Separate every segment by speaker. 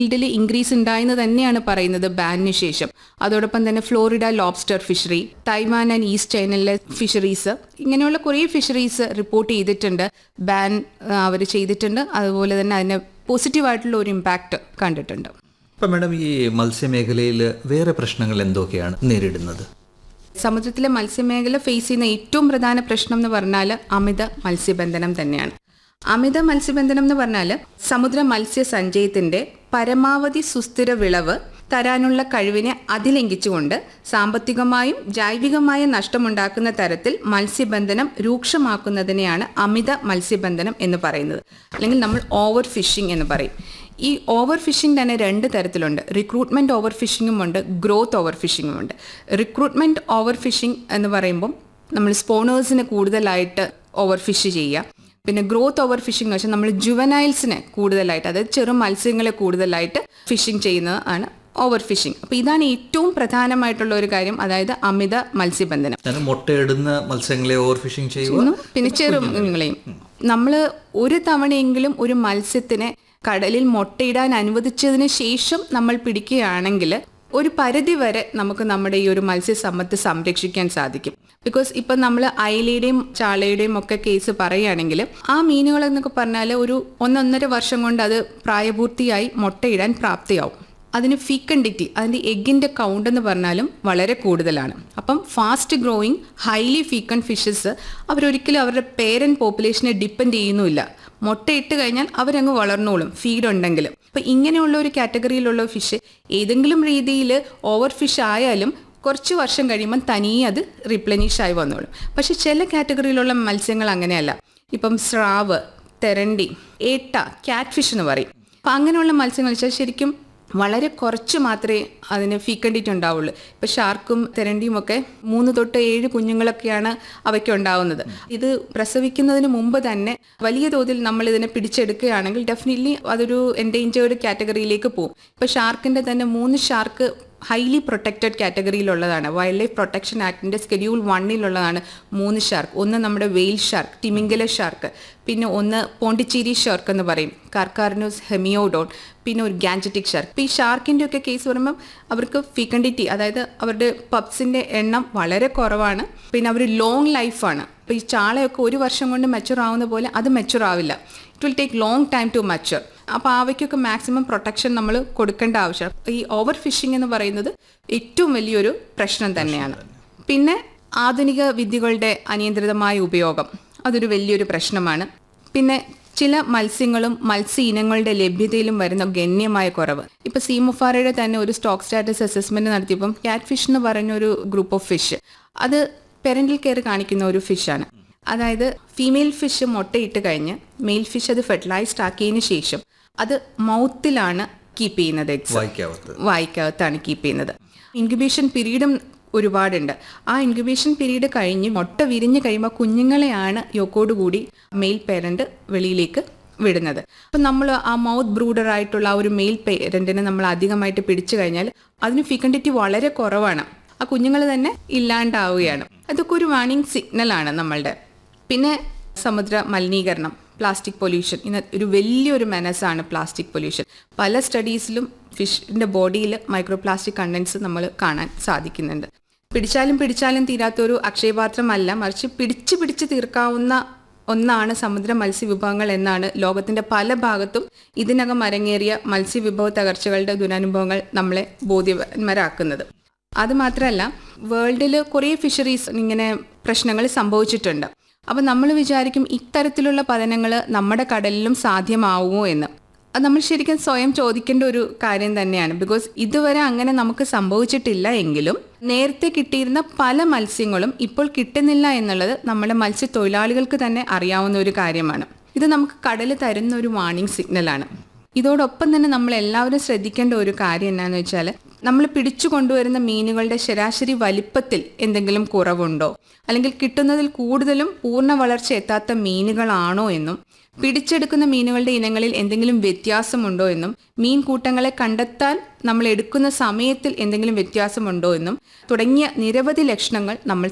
Speaker 1: ഫീൽഡിൽ ഇൻക്രീസ് ഉണ്ടായെന്ന് തന്നെയാണ് പറയുന്നത് ബാനിന് ശേഷം അതോടൊപ്പം തന്നെ Florida lobster fishery Taiwan and east ചൈനയിലെ ഫിഷറീസ് ഇങ്ങനെയുള്ള കുറേ ഫിഷറീസ് റിപ്പോർട്ട് ചെയ്തിട്ടുണ്ട് ബാൻ അവർ ചെയ്തിട്ടുണ്ട് അതുപോലെ തന്നെ അതിന് പോസിറ്റീവായിട്ടുള്ള ഒരു ഇമ്പാക്റ്റ് കണ്ടിട്ടുണ്ട്
Speaker 2: അപ്പം മാഡം ഈ മത്സ്യമേഖലയിൽ വേറെ പ്രശ്നങ്ങൾ എന്തൊക്കെയാണ് നേരിടുന്നത്
Speaker 1: സമുദ്രത്തിലെ മത്സ്യമേഖല ഫേസ് ചെയ്യുന്ന ഏറ്റവും പ്രധാന പ്രശ്നം എന്ന് പറഞ്ഞാൽ അമിത മത്സ്യബന്ധനം തന്നെയാണ് അമിത മത്സ്യബന്ധനം എന്ന് പറഞ്ഞാൽ സമുദ്ര മത്സ്യ സഞ്ചയത്തിന്റെ പരമാവധി സുസ്ഥിര വിളവ് തരാനുള്ള കഴിവിനെ അതിലംഘിച്ചുകൊണ്ട് സാമ്പത്തികമായും ജൈവികമായ നഷ്ടമുണ്ടാക്കുന്ന തരത്തിൽ മത്സ്യബന്ധനം രൂക്ഷമാക്കുന്നതിനെയാണ് അമിത മത്സ്യബന്ധനം എന്ന് പറയുന്നത് അല്ലെങ്കിൽ നമ്മൾ ഓവർ ഫിഷിംഗ് എന്ന് പറയും ഈ ഓവർ ഫിഷിംഗ് തന്നെ രണ്ട് തരത്തിലുണ്ട് റിക്രൂട്ട്മെന്റ് ഓവർ ഫിഷിങ്ങും ഉണ്ട് ഗ്രോത്ത് ഓവർ ഫിഷിങ്ങും ഉണ്ട് റിക്രൂട്ട്മെന്റ് ഓവർ ഫിഷിംഗ് എന്ന് പറയുമ്പോൾ നമ്മൾ സ്പോണേഴ്സിന് കൂടുതലായിട്ട് ഓവർ ഫിഷ് ചെയ്യുക പിന്നെ ഗ്രോത്ത് ഓവർ ഫിഷിംഗ് എന്ന് വെച്ചാൽ നമ്മൾ ജുവനൈൽസിനെ കൂടുതലായിട്ട് അതായത് ചെറു മത്സ്യങ്ങളെ കൂടുതലായിട്ട് ഫിഷിംഗ് ചെയ്യുന്നത് ആണ് ഓവർ ഫിഷിംഗ് അപ്പോൾ ഇതാണ് ഏറ്റവും പ്രധാനമായിട്ടുള്ള ഒരു കാര്യം അതായത് അമിത മത്സ്യബന്ധനം
Speaker 2: ഞാൻ മുട്ടയിടുന്ന മത്സ്യങ്ങളെ ഓവർ ഫിഷിംഗ് ചെയ്യുക
Speaker 1: ചെയ്യുന്നു പിന്നെ ചെറുമീനുകളെയും നമ്മൾ ഒരു തവണയെങ്കിലും ഒരു മത്സ്യത്തിനെ കടലിൽ മുട്ടയിടാൻ അനുവദിച്ചതിന് ശേഷം നമ്മൾ പിടിക്കുകയാണെങ്കിൽ ഒരു പരിധി വരെ നമുക്ക് നമ്മുടെ ഈ ഒരു മത്സ്യസമ്പത്ത് സംരക്ഷിക്കാൻ സാധിക്കും ബിക്കോസ് ഇപ്പം നമ്മൾ അയലയുടെയും ചാളയുടെയും ഒക്കെ കേസ് പറയുകയാണെങ്കിൽ ആ മീനുകൾ എന്നൊക്കെ പറഞ്ഞാൽ ഒരു ഒന്നൊന്നര വർഷം കൊണ്ട് അത് പ്രായപൂർത്തിയായി മുട്ടയിടാൻ പ്രാപ്തിയാവും അതിന് ഫീക്കൻഡിറ്റി അതിൻ്റെ എഗ്ഗിൻ്റെ കൗണ്ട് എന്ന് പറഞ്ഞാലും വളരെ കൂടുതലാണ് അപ്പം fast growing highly fecund fishes അവരൊരിക്കലും അവരുടെ പേരൻറ് പോപ്പുലേഷനെ ഡിപ്പെൻഡ് ചെയ്യുന്നുമില്ല മുട്ടയിട്ട് കഴിഞ്ഞാൽ അവരങ്ങ് വളർന്നോളും ഫീഡ് ഉണ്ടെങ്കിലും അപ്പം ഇങ്ങനെയുള്ള ഒരു കാറ്റഗറിയിലുള്ള ഫിഷ് ഏതെങ്കിലും രീതിയിൽ ഓവർ ഫിഷ് ആയാലും കുറച്ച് വർഷം കഴിയുമ്പം തനിയെ അത് റിപ്ലനിഷ് ആയി വന്നോളും പക്ഷെ ചില കാറ്റഗറിയിലുള്ള മത്സ്യങ്ങൾ അങ്ങനെയല്ല ഇപ്പം സ്രാവ് തെരണ്ടി ഏട്ട ക്യാറ്റ് ഫിഷ് എന്ന് പറയും അപ്പം അങ്ങനെയുള്ള മത്സ്യങ്ങൾ വെച്ചാൽ ശരിക്കും വളരെ കുറച്ച് മാത്രമേ അതിന് ഫീക്കണ്ടിറ്റ് ഉണ്ടാവുള്ളൂ ഇപ്പം ഷാർക്കും തെരണ്ടിയും ഒക്കെ മൂന്ന് തൊട്ട് ഏഴ് കുഞ്ഞുങ്ങളൊക്കെയാണ് അവയ്ക്ക് ഉണ്ടാവുന്നത് ഇത് പ്രസവിക്കുന്നതിന് മുമ്പ് തന്നെ വലിയ തോതിൽ നമ്മൾ ഇതിനെ പിടിച്ചെടുക്കുകയാണെങ്കിൽ ഡെഫിനറ്റ്ലി അതൊരു എൻഡേഞ്ചേർഡ് കാറ്റഗറിയിലേക്ക് പോകും ഇപ്പം ഷാർക്കിൻ്റെ തന്നെ മൂന്ന് ഷാർക്ക് ഹൈലി പ്രൊട്ടക്റ്റഡ് കാറ്റഗറിയിലുള്ളതാണ് വൈൽഡ് ലൈഫ് പ്രൊട്ടക്ഷൻ ആക്ടിൻ്റെ സ്കെഡ്യൂൾ വണ്ണിലുള്ളതാണ് മൂന്ന് ഷാർക്ക് ഒന്ന് നമ്മുടെ വെയിൽ ഷാർക്ക് ടിമിംഗല ഷാർക്ക് പിന്നെ ഒന്ന് പോണ്ടിച്ചേരി ഷാർക്ക് എന്ന് പറയും കാർക്കാർനൂസ് ഹെമിയോഡോൺ പിന്നെ ഒരു ഗാൻജറ്റിക് ഷാർക്ക് ഇപ്പോൾ ഈ ഷാർക്കിൻ്റെ ഒക്കെ കേസ് പറയുമ്പം അവർക്ക് ഫിക്കണ്ടിറ്റി അതായത് അവരുടെ പപ്സിൻ്റെ എണ്ണം വളരെ കുറവാണ് പിന്നെ അവർ ലോങ് ലൈഫാണ് ഇപ്പോൾ ഈ ചാളയൊക്കെ ഒരു വർഷം കൊണ്ട് മെച്ചുർ ആവുന്ന പോലെ അത് മെച്ചുർ ആവില്ല it will take long time to mature അപ്പോൾ അവയ്ക്കൊക്കെ മാക്സിമം പ്രൊട്ടക്ഷൻ നമ്മൾ കൊടുക്കേണ്ട ആവശ്യം ഈ ഓവർ ഫിഷിംഗ് എന്ന് പറയുന്നത് ഏറ്റവും വലിയൊരു പ്രശ്നം തന്നെയാണ് പിന്നെ ആധുനിക വിദ്യകളുടെ അനിയന്ത്രിതമായ ഉപയോഗം അതൊരു വലിയൊരു പ്രശ്നമാണ് പിന്നെ ചില മത്സ്യങ്ങളും മത്സ്യ ഇനങ്ങളുടെ ലഭ്യതയിലും വരുന്ന ഗണ്യമായ കുറവ് ഇപ്പൊ സീമുഫാറയുടെ തന്നെ ഒരു സ്റ്റോക്ക് സ്റ്റാറ്റസ് അസസ്മെന്റ് നടത്തിയപ്പം ക്യാറ്റ് ഫിഷ് എന്ന് പറഞ്ഞ ഒരു ഗ്രൂപ്പ് ഓഫ് ഫിഷ് അത് പെരന്റൽ കെയർ കാണിക്കുന്ന ഒരു ഫിഷാണ് അതായത് ഫീമെയിൽ ഫിഷ് മുട്ടയിട്ട് കഴിഞ്ഞ് മെയിൽ ഫിഷ് അത് ഫെർട്ടിലൈസ്ഡ് ആക്കിയതിന് ശേഷം അത് മൗത്തിലാണ് കീപ്പ് ചെയ്യുന്നത് എഗ്സ്
Speaker 2: വായിക്കാവത്ത്
Speaker 1: വായിക്കകത്താണ് കീപ്പ് ചെയ്യുന്നത് ഇൻക്യുബേഷൻ പീരീഡും ഒരുപാടുണ്ട് ആ ഇൻക്യുബേഷൻ പീരീഡ് കഴിഞ്ഞ് മുട്ട വിരിഞ്ഞ് കഴിയുമ്പോൾ കുഞ്ഞുങ്ങളെയാണ് യോക്കോട് കൂടി മെയിൽ പേരന്റ് വെളിയിലേക്ക് വിടുന്നത് അപ്പം നമ്മൾ ആ മൗത്ത് ബ്രൂഡർ ആയിട്ടുള്ള ആ ഒരു മെയിൽ പേരന്റിനെ നമ്മൾ അധികമായിട്ട് പിടിച്ചു കഴിഞ്ഞാൽ അതിന് ഫിക്കണ്ടിറ്റി വളരെ കുറവാണ് ആ കുഞ്ഞുങ്ങൾ തന്നെ ഇല്ലാണ്ടാവുകയാണ് അതൊക്കെ ഒരു വാണിംഗ് സിഗ്നലാണ് നമ്മളുടെ പിന്നെ സമുദ്ര മലിനീകരണം പ്ലാസ്റ്റിക് പൊല്യൂഷൻ ഇന്ന് ഒരു വലിയൊരു മെനസാണ് പ്ലാസ്റ്റിക് പൊല്യൂഷൻ പല സ്റ്റഡീസിലും ഫിഷിൻ്റെ ബോഡിയിൽ മൈക്രോ പ്ലാസ്റ്റിക് കണ്ടൻസ് നമ്മൾ കാണാൻ സാധിക്കുന്നുണ്ട് പിടിച്ചാലും പിടിച്ചാലും തീരാത്തൊരു അക്ഷയപാത്രമല്ല മറിച്ച് പിടിച്ച് പിടിച്ച് തീർക്കാവുന്ന ഒന്നാണ് സമുദ്ര മത്സ്യവിഭവങ്ങൾ എന്നാണ് ലോകത്തിന്റെ പല ഭാഗത്തും ഇതിനകം അരങ്ങേറിയ മത്സ്യവിഭവ തകർച്ചകളുടെ ദുരനുഭവങ്ങൾ നമ്മളെ ബോധ്യന്മാരാക്കുന്നത് അത് മാത്രമല്ല വേൾഡിൽ കുറേ ഫിഷറീസ് ഇങ്ങനെ പ്രശ്നങ്ങൾ സംഭവിച്ചിട്ടുണ്ട് അപ്പം നമ്മൾ വിചാരിക്കും ഇത്തരത്തിലുള്ള പതനങ്ങൾ നമ്മുടെ കടലിലും സാധ്യമാവുമോ എന്ന് അത് നമ്മൾ ശരിക്കും സ്വയം ചോദിക്കേണ്ട ഒരു കാര്യം തന്നെയാണ് ബിക്കോസ് ഇതുവരെ അങ്ങനെ നമുക്ക് സംഭവിച്ചിട്ടില്ല എങ്കിലും നേരത്തെ കിട്ടിയിരുന്ന പല മത്സ്യങ്ങളും ഇപ്പോൾ കിട്ടുന്നില്ല എന്നുള്ളത് നമ്മുടെ മത്സ്യത്തൊഴിലാളികൾക്ക് തന്നെ അറിയാവുന്ന ഒരു കാര്യമാണ് ഇത് നമുക്ക് കടൽ തരുന്ന ഒരു വാർണിംഗ് സിഗ്നലാണ് ഇതോടൊപ്പം തന്നെ നമ്മൾ എല്ലാവരും ശ്രദ്ധിക്കേണ്ട ഒരു കാര്യം എന്നാന്ന് വെച്ചാൽ നമ്മൾ പിടിച്ചു കൊണ്ടുവരുന്ന മീനുകളുടെ ശരാശരി വലിപ്പത്തിൽ എന്തെങ്കിലും കുറവുണ്ടോ അല്ലെങ്കിൽ കിട്ടുന്നതിൽ കൂടുതലും പൂർണ്ണ വളർച്ച എത്താത്ത മീനുകളാണോ എന്നും പിടിച്ചെടുക്കുന്ന മീനുകളുടെ ഇനങ്ങളിൽ എന്തെങ്കിലും വ്യത്യാസമുണ്ടോ എന്നും മീൻ കൂട്ടങ്ങളെ കണ്ടെത്താൻ നമ്മൾ എടുക്കുന്ന സമയത്തിൽ എന്തെങ്കിലും വ്യത്യാസമുണ്ടോ എന്നും തുടങ്ങിയ നിരവധി ലക്ഷണങ്ങൾ നമ്മൾ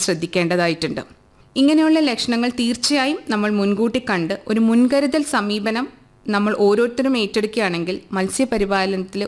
Speaker 1: ശ്രദ്ധിക്കേണ്ടതായിട്ടുണ്ട് ഇങ്ങനെയുള്ള ലക്ഷണങ്ങൾ തീർച്ചയായും നമ്മൾ മുൻകൂട്ടി കണ്ട് ഒരു മുൻകരുതൽ സമീപനം നമ്മൾ ഓരോരുത്തരും ഏറ്റെടുക്കുകയാണെങ്കിൽ മത്സ്യപരിപാലനത്തിൽ